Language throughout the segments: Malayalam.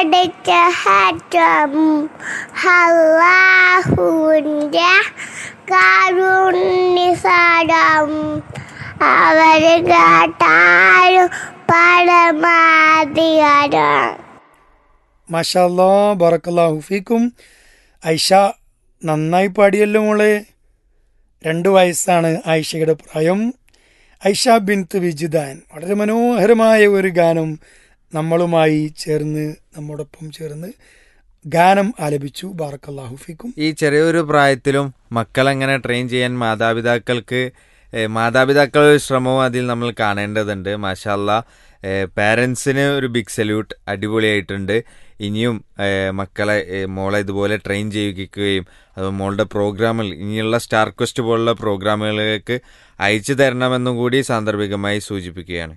പഠിച്ച ഹറ്റം അല്ലാഹുവിൻ്റെ കാരുണ്യസാരം അവർ കേട്ടാലും പരമാധികാരം മാഷാല്ലാ ബറക്കല്ലാഹു ഫീക്കും ഐഷ നന്നായി പാടിയല്ലോ മോളെ രണ്ട് വയസ്സാണ് ആയിഷയുടെ പ്രായം ഐഷ ബിൻത്ത് വിജിദാൻ വളരെ മനോഹരമായ ഒരു ഗാനം നമ്മളുമായി ചേർന്ന് നമ്മോടൊപ്പം ചേർന്ന് ഗാനം ആലപിച്ചു ബാറക്കല്ലാഹു ഫീക്കും ഈ ചെറിയൊരു പ്രായത്തിലും മക്കളെങ്ങനെ ട്രെയിൻ ചെയ്യാൻ മാതാപിതാക്കൾക്ക് ഏഹ്, മാതാപിതാക്കളുടെ ശ്രമവും അതിൽ നമ്മൾ കാണേണ്ടതുണ്ട് മാഷാല്ല പാരൻസിന് ഒരു ബിഗ് സല്യൂട്ട് അടിപൊളിയായിട്ടുണ്ട് ഇനിയും ഏഹ്, മക്കളെ ഏഹ്, മോളെ ഇതുപോലെ ട്രെയിൻ ചെയ്യിക്കുകയും അത് മോളുടെ പ്രോഗ്രാമിൽ ഇനിയുള്ള സ്റ്റാർ ക്വസ്റ്റ് പോലുള്ള പ്രോഗ്രാമുകളിലേക്ക് അയച്ചു തരണമെന്നും കൂടി സാന്ദർഭികമായി സൂചിപ്പിക്കുകയാണ്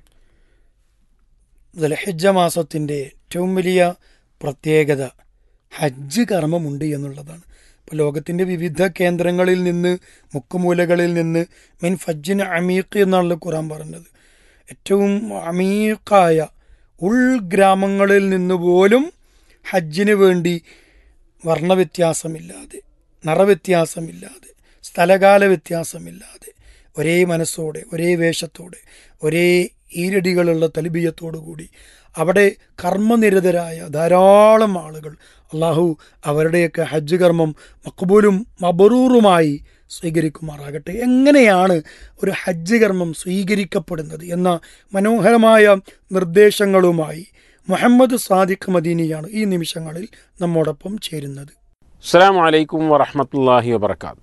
ദുൽഹിജ്ജ മാസത്തിൻ്റെ ഏറ്റവും വലിയ പ്രത്യേകത ഹജ്ജ് കർമ്മമുണ്ട് എന്നുള്ളതാണ് ഇപ്പോൾ ലോകത്തിൻ്റെ വിവിധ കേന്ദ്രങ്ങളിൽ നിന്ന് മുക്കുമൂലകളിൽ നിന്ന് മിൻ ഫജ്ജിന് അമീഖ് എന്നാണല്ലോ ഖുറാൻ പറഞ്ഞത് ഏറ്റവും അമീഖായ ഉൾഗ്രാമങ്ങളിൽ നിന്ന് പോലും ഹജ്ജിന് വേണ്ടി വർണ്ണവ്യത്യാസമില്ലാതെ നിറവ്യത്യാസമില്ലാതെ സ്ഥലകാല വ്യത്യാസമില്ലാതെ ഒരേ മനസ്സോടെ ഒരേ വേഷത്തോടെ ഒരേ ഈരടികളുള്ള തലിബിയത്തോടു കൂടി അവിടെ കർമ്മനിരതരായ ധാരാളം ആളുകൾ അള്ളാഹു അവരുടെയൊക്കെ ഹജ്ജ് കർമ്മം മക്ബൂലും മബറൂറുമായി സ്വീകരിക്കുമാറാകട്ടെ എങ്ങനെയാണ് ഒരു ഹജ്ജ് കർമ്മം സ്വീകരിക്കപ്പെടുന്നത് എന്ന മനോഹരമായ നിർദ്ദേശങ്ങളുമായി മുഹമ്മദ് സാദിഖ് മദീനിയാണ് ഈ നിമിഷങ്ങളിൽ നമ്മോടൊപ്പം ചേരുന്നത് അസ്സാം വലൈക്കും വറഹമത്തല്ലാഹി വബർക്കാത്ത്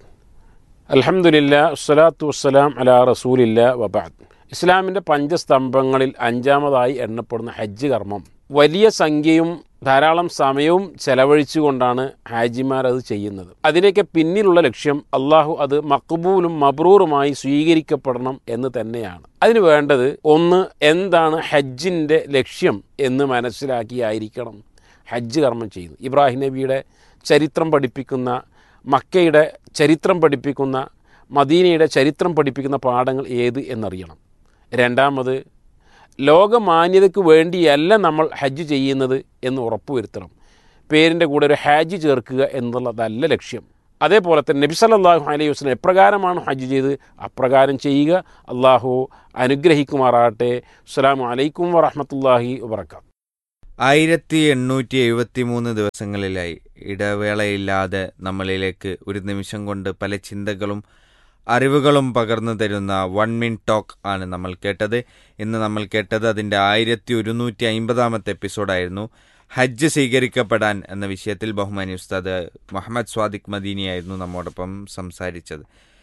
അലഹമുല്ല വസ്സലാത്തു വസ്സലാം അലാ റസൂലില്ല വബാദ് ഇസ്ലാമിൻ്റെ പഞ്ചസ്തംഭങ്ങളിൽ അഞ്ചാമതായി എണ്ണപ്പെടുന്ന ഹജ്ജ് കർമ്മം വലിയ സംഖ്യയും ധാരാളം സമയവും ചെലവഴിച്ചുകൊണ്ടാണ് ഹാജിമാർ അത് ചെയ്യുന്നത് അതിനൊക്കെ പിന്നിലുള്ള ലക്ഷ്യം അള്ളാഹു അത് മക്ബൂലും മബ്രൂറുമായി സ്വീകരിക്കപ്പെടണം എന്ന് തന്നെയാണ് അതിന് വേണ്ടത് ഒന്ന് എന്താണ് ഹജ്ജിൻ്റെ ലക്ഷ്യം എന്ന് മനസ്സിലാക്കിയായിരിക്കണം ഹജ്ജ് കർമ്മം ചെയ്യുന്നത് ഇബ്രാഹിം നബിയുടെ ചരിത്രം പഠിപ്പിക്കുന്ന മക്കയുടെ ചരിത്രം പഠിപ്പിക്കുന്ന മദീനയുടെ ചരിത്രം പഠിപ്പിക്കുന്ന പാഠങ്ങൾ ഏത് എന്നറിയണം രണ്ടാമത് ലോകമാന്യതയ്ക്ക് വേണ്ടിയല്ല നമ്മൾ ഹജ്ജ് ചെയ്യുന്നത് എന്ന് ഉറപ്പുവരുത്തണം പേരിൻ്റെ കൂടെ ഒരു ഹാജ് ചേർക്കുക എന്നുള്ളതല്ല ലക്ഷ്യം അതേപോലെ തന്നെ നബി സല്ലല്ലാഹു അലൈഹി വസല്ലം എപ്രകാരമാണ് ഹജ്ജ് ചെയ്ത് അപ്രകാരം ചെയ്യുക അള്ളാഹു അനുഗ്രഹിക്കുമാറാകട്ടെ അസ്സലാമു അലൈക്കും വറഹമത്തല്ലാഹി വബർക്കാത്തു ആയിരത്തി എണ്ണൂറ്റി എഴുപത്തി മൂന്ന് ദിവസങ്ങളിലായി ഇടവേളയില്ലാതെ നമ്മളിലേക്ക് ഒരു നിമിഷം കൊണ്ട് പല ചിന്തകളും അറിവുകളും പകർന്നു തരുന്ന വൺ മിൻ ടോക്ക് ആണ് നമ്മൾ കേട്ടത് ഇന്ന് നമ്മൾ കേട്ടത് അതിൻ്റെ ആയിരത്തി ഒരുന്നൂറ്റി അമ്പതാമത്തെ എപ്പിസോഡായിരുന്നു ഹജ്ജ് സ്വീകരിക്കപ്പെടാൻ എന്ന വിഷയത്തിൽ ബഹുമാനി ഉസ്താദ് മുഹമ്മദ് സ്വാദിഖ് മദീനിയായിരുന്നു നമ്മോടൊപ്പം സംസാരിച്ചത്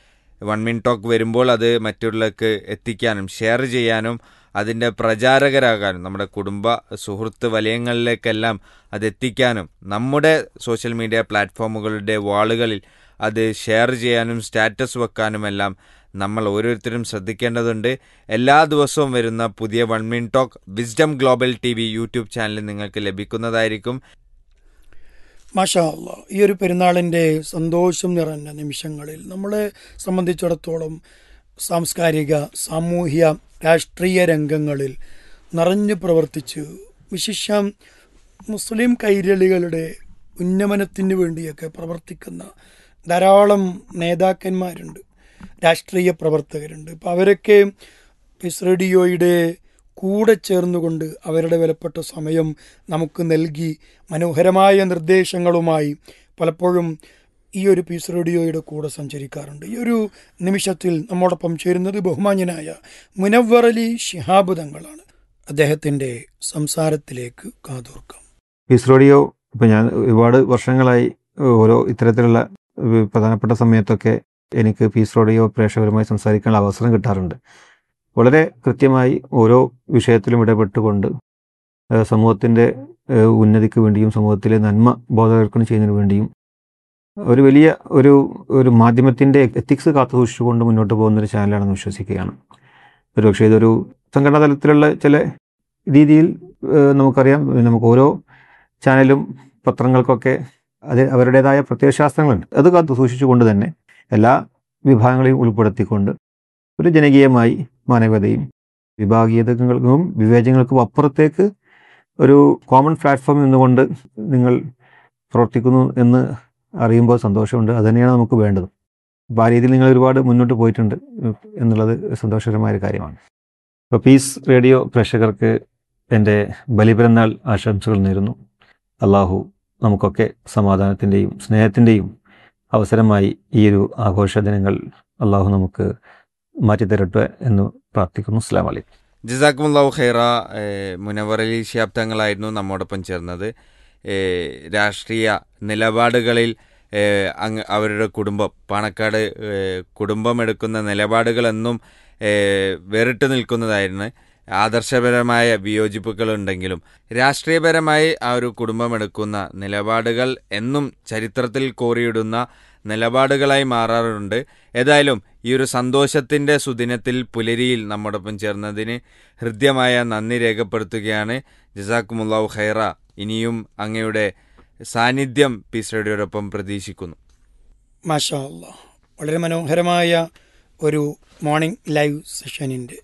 വൺ മിൻ ടോക്ക് വരുമ്പോൾ അത് മറ്റുള്ളവർക്ക് എത്തിക്കാനും ഷെയർ ചെയ്യാനും അതിൻ്റെ പ്രചാരകരാകാനും നമ്മുടെ കുടുംബ സുഹൃത്ത് വലയങ്ങളിലേക്കെല്ലാം അത് എത്തിക്കാനും നമ്മുടെ സോഷ്യൽ മീഡിയ പ്ലാറ്റ്ഫോമുകളുടെ വാളുകളിൽ അത് ഷെയർ ചെയ്യാനും സ്റ്റാറ്റസ് വെക്കാനുമെല്ലാം നമ്മൾ ഓരോരുത്തരും ശ്രദ്ധിക്കേണ്ടതുണ്ട് എല്ലാ ദിവസവും വരുന്ന പുതിയ one min talk wisdom global T V YouTube ചാനലിൽ നിങ്ങൾക്ക് ലഭിക്കുന്നതായിരിക്കും മാഷാ അല്ലാ ഈ ഒരു പെരുന്നാളിൻ്റെ സന്തോഷം നിറഞ്ഞ നിമിഷങ്ങളിൽ നമ്മളെ സംബന്ധിച്ചിടത്തോളം സാംസ്കാരിക സാമൂഹ്യ രാഷ്ട്രീയ രംഗങ്ങളിൽ നിറഞ്ഞു പ്രവർത്തിച്ച് വിശിഷ്യം മുസ്ലിം കൈരളികളുടെ ഉന്നമനത്തിന് വേണ്ടിയൊക്കെ പ്രവർത്തിക്കുന്ന ധാരാളം നേതാക്കന്മാരുണ്ട് രാഷ്ട്രീയ പ്രവർത്തകരുണ്ട് അപ്പോൾ അവരൊക്കെ പിസ് റേഡിയോയുടെ കൂടെ ചേർന്നുകൊണ്ട് അവരുടെ വിലപ്പെട്ട സമയം നമുക്ക് നൽകി മനോഹരമായ നിർദ്ദേശങ്ങളുമായി പലപ്പോഴും ഈ ഒരു പീസ് റേഡിയോയുടെ കൂടെ സഞ്ചരിക്കാറുണ്ട് ഈ ഒരു നിമിഷത്തിൽ നമ്മോടൊപ്പം ചേരുന്നത് ബഹുമാന്യനായ മുനവ്വർ അലി ശിഹാബ് തങ്ങളാണ് അദ്ദേഹത്തിൻ്റെ സംസാരത്തിലേക്ക് കാതോർക്കാം പീസ് റേഡിയോ ഇപ്പം ഞാൻ ഒരുപാട് വർഷങ്ങളായി ഓരോ ഇത്തരത്തിലുള്ള ഏഹ് പ്രധാനപ്പെട്ട സമയത്തൊക്കെ എനിക്ക് പീസ് റേഡിയോ പ്രേക്ഷകരുമായി സംസാരിക്കാനുള്ള അവസരം കിട്ടാറുണ്ട് വളരെ കൃത്യമായി ഓരോ വിഷയത്തിലും ഇടപെട്ടുകൊണ്ട് ഏഹ് സമൂഹത്തിൻ്റെ ഏഹ് ഉന്നതിക്ക് വേണ്ടിയും സമൂഹത്തിലെ നന്മ ബോധവൽക്കരണം ചെയ്യുന്നതിന് വേണ്ടിയും ഒരു വലിയ ഒരു ഒരു മാധ്യമത്തിൻ്റെ എത്തിക്സ് കാത്തു സൂക്ഷിച്ചുകൊണ്ട് മുന്നോട്ട് പോകുന്ന ഒരു ചാനലാണെന്ന് വിശ്വസിക്കുകയാണ് ഒരുപക്ഷെ ഇതൊരു സംഘടനാ തലത്തിലുള്ള ചില രീതിയിൽ ഏഹ് നമുക്കറിയാം നമുക്ക് ഓരോ ചാനലും പത്രങ്ങൾക്കൊക്കെ അത് അവരുടേതായ പ്രത്യയശാസ്ത്രങ്ങളുണ്ട് അത് കാത്തു സൂക്ഷിച്ചുകൊണ്ട് തന്നെ എല്ലാ വിഭാഗങ്ങളെയും ഉൾപ്പെടുത്തിക്കൊണ്ട് ഒരു ജനകീയമായി മാനവികതയും വിഭാഗീയതകൾക്കും വിവേചനങ്ങൾക്കും അപ്പുറത്തേക്ക് ഒരു കോമൺ പ്ലാറ്റ്ഫോമിൽ നിന്നുകൊണ്ട് നിങ്ങൾ പ്രവർത്തിക്കുന്നു എന്ന് അറിയുമ്പോൾ സന്തോഷമുണ്ട് അത് തന്നെയാണ് നമുക്ക് വേണ്ടത് അപ്പോൾ ആ രീതിയിൽ നിങ്ങൾ ഒരുപാട് മുന്നോട്ട് പോയിട്ടുണ്ട് എന്നുള്ളത് സന്തോഷകരമായ ഒരു കാര്യമാണ് അപ്പോൾ പീസ് റേഡിയോ പ്രേക്ഷകർക്ക് എൻ്റെ ബലിപെരുന്നാൾ ആശംസകൾ നേരുന്നു അള്ളാഹു നമുക്കൊക്കെ സമാധാനത്തിൻ്റെയും സ്നേഹത്തിൻ്റെയും അവസരമായി ഈ ഒരു ആഘോഷ ദിനങ്ങൾ അള്ളാഹു നമുക്ക് മാറ്റിത്തരട്ടെ എന്ന് പ്രാർത്ഥിക്കുന്നു അസ്സാം വലൈക്കും ജസാക്കുമുല്ലാഹു ഖൈറ ഏഹ് മുനവർ അലി ശിഹാബ് തങ്ങളായിരുന്നു നമ്മോടൊപ്പം ചേർന്നത് ഏഹ് രാഷ്ട്രീയ നിലപാടുകളിൽ ഏഹ് അങ്ങ് അവരുടെ കുടുംബം പാണക്കാട് ഏഹ് കുടുംബം എടുക്കുന്ന നിലപാടുകളെന്നും ഏഹ് വേറിട്ട് നിൽക്കുന്നതായിരുന്നു ആദർശപരമായ വിയോജിപ്പുകളുണ്ടെങ്കിലും രാഷ്ട്രീയപരമായി ആ ഒരു കുടുംബം എടുക്കുന്ന നിലപാടുകൾ എന്നും ചരിത്രത്തിൽ കോറിയിടുന്ന നിലപാടുകളായി മാറാറുണ്ട് ഏതായാലും ഈ ഒരു സന്തോഷത്തിൻ്റെ സുദിനത്തിൽ പുലരിയിൽ നമ്മോടൊപ്പം ചേർന്നതിന് ഹൃദ്യമായ നന്ദി രേഖപ്പെടുത്തുകയാണ് ജസാക്കുമുല്ലാഹു ഖൈറ ഇനിയും അങ്ങയുടെ സാന്നിധ്യം പീസ് റേഡിയോടൊപ്പം പ്രതീക്ഷിക്കുന്നു മാഷാ അല്ലാ വളരെ മനോഹരമായ ഒരു മോർണിംഗ് ലൈവ് സെഷനിൻ്റെ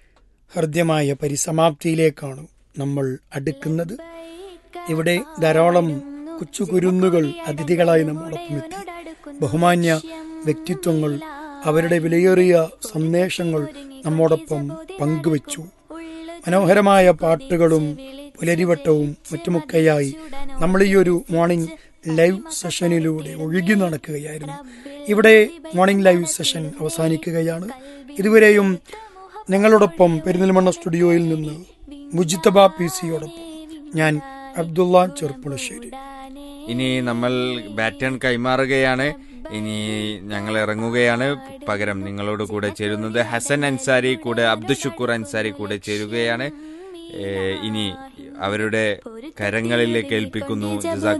ഹൃദ്യമായ പരിസമാപ്തിയിലേക്കാണ് നമ്മൾ അടുക്കുന്നത് ഇവിടെ ധാരാളം കൊച്ചു കുരുന്നുകൾ അതിഥികളായി നമ്മോടൊപ്പം എത്തി ബഹുമാന്യ വ്യക്തിത്വങ്ങൾ അവരുടെ വിലയേറിയ സന്ദേശങ്ങൾ നമ്മോടൊപ്പം പങ്കുവച്ചു മനോഹരമായ പാട്ടുകളും പുലരിവട്ടവും മറ്റുമൊക്കെയായി നമ്മൾ ഈ ഒരു മോർണിംഗ് ലൈവ് സെഷനിലൂടെ ഒഴുകി നടക്കുകയായിരുന്നു ഇവിടെ മോർണിംഗ് ലൈവ് സെഷൻ അവസാനിക്കുകയാണ് ഇതുവരെയും നിങ്ങളോടൊപ്പം പെരിന്തൽമണ്ണ സ്റ്റുഡിയോയിൽ നിന്ന് മുജിത്തബ പി സിയോടൊപ്പം ഞാൻ അബ്ദുള്ള ചെറുപ്പുളശ്ശേരി ഇനി നമ്മൾ ബാറ്റൺ കൈമാറുകയാണ് ഇനി ഞങ്ങൾ ഇറങ്ങുകയാണ് പകരം നിങ്ങളോട് കൂടെ ചേരുന്നത് ഹസൻ അൻസാരി കൂടെ അബ്ദുൽ ഷുക്കൂർ അൻസാരി കൂടെ ചേരുകയാണ് ഏഹ് ഇനി അവരുടെ കരങ്ങളിലേക്ക് ഏൽപ്പിക്കുന്നു ജസാക്കും